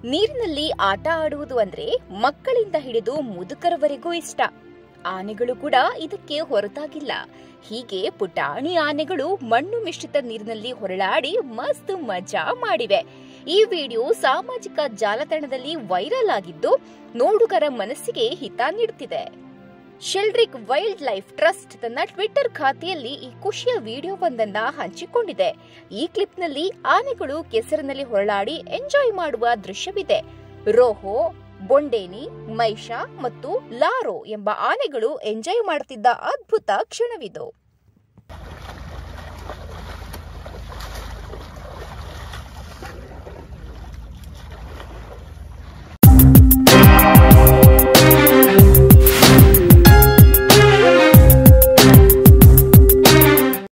ನೀರಿನಲ್ಲಿ ಆಟ ಆಡುವುದು ಅಂದ್ರೆ ಮಕ್ಕಳಿಂದ ಹಿಡಿದು ಮುದುಕರವರೆಗೂ ಇಷ್ಟ ಆನೆಗಳು ಕೂಡ ಇದಕ್ಕೆ ಹೊರತಾಗಿಲ್ಲ ಹೀಗೆ ಪುಟಾಣಿ ಆನೆಗಳು ಮಣ್ಣು ಮಿಶ್ರಿತ ನೀರಿನಲ್ಲಿ ಹೊರಳಾಡಿ ಮಸ್ತ್ ಮಜಾ ಮಾಡಿವೆ ಈ ವಿಡಿಯೋ ಸಾಮಾಜಿಕ ಜಾಲತಾಣದಲ್ಲಿ ವೈರಲ್ ಆಗಿದ್ದು ನೋಡುಗರ ಮನಸ್ಸಿಗೆ ಹಿತ ನೀಡುತ್ತಿದೆ Sheldrick wildlife trust Twitter ಟ್ವಿಟರ್ ಖಾತೆಯಲ್ಲಿ ಈ ಖುಷಿಯ ವಿಡಿಯೋವೊಂದನ್ನ ಹಂಚಿಕೊಂಡಿದೆ ಈ ಕ್ಲಿಪ್ನಲ್ಲಿ ಆನೆಗಳು ಕೆಸರಿನಲ್ಲಿ ಹೊರಳಾಡಿ ಎಂಜಾಯ್ ಮಾಡುವ ದೃಶ್ಯವಿದೆ ರೋಹೋ ಬೊಂಡೇನಿ ಮೈಷಾ ಮತ್ತು ಲಾರೋ ಎಂಬ ಆನೆಗಳು ಎಂಜಾಯ್ ಮಾಡುತ್ತಿದ್ದ ಅದ್ಭುತ ಕ್ಷಣವಿದು